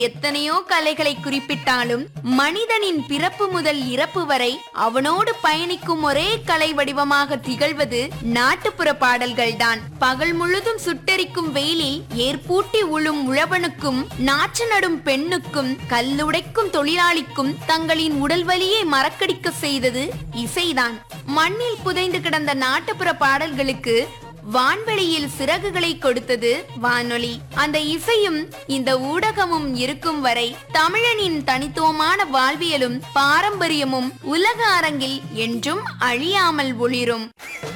எத்தனையோ கலைகளை குறிப்பிட்டாலும் மனிதனின் பிறப்பு முதல் இறப்பு வரை அவனோடு பயணிக்கும் ஒரே கலை வடிவமாக திகழ்வது நாட்டுப்புற பாடல்கள்தான் பகல் முழுதும் சுட்டெரிக்கும் வெயிலில் ஏற்பூட்டி உழும் உழவனுக்கும் நாற்று நடும் பெண்ணுக்கும் கல்லுடைக்கும் தொழிலாளிக்கும் தங்களின் உடல் வலியை மறக்கடிக்க செய்தது இசைதான் மண்ணில் புதைந்து கிடந்த நாட்டுப்புற பாடல்களுக்கு வான்வெளியில் சிறகுகளை கொடுத்தது வானொலி அந்த இசையும் இந்த ஊடகமும் இருக்கும் வரை தமிழனின் தனித்துவமான வாழ்வியலும் பாரம்பரியமும் உலக அரங்கில் என்றும் அழியாமல் ஒளிரும்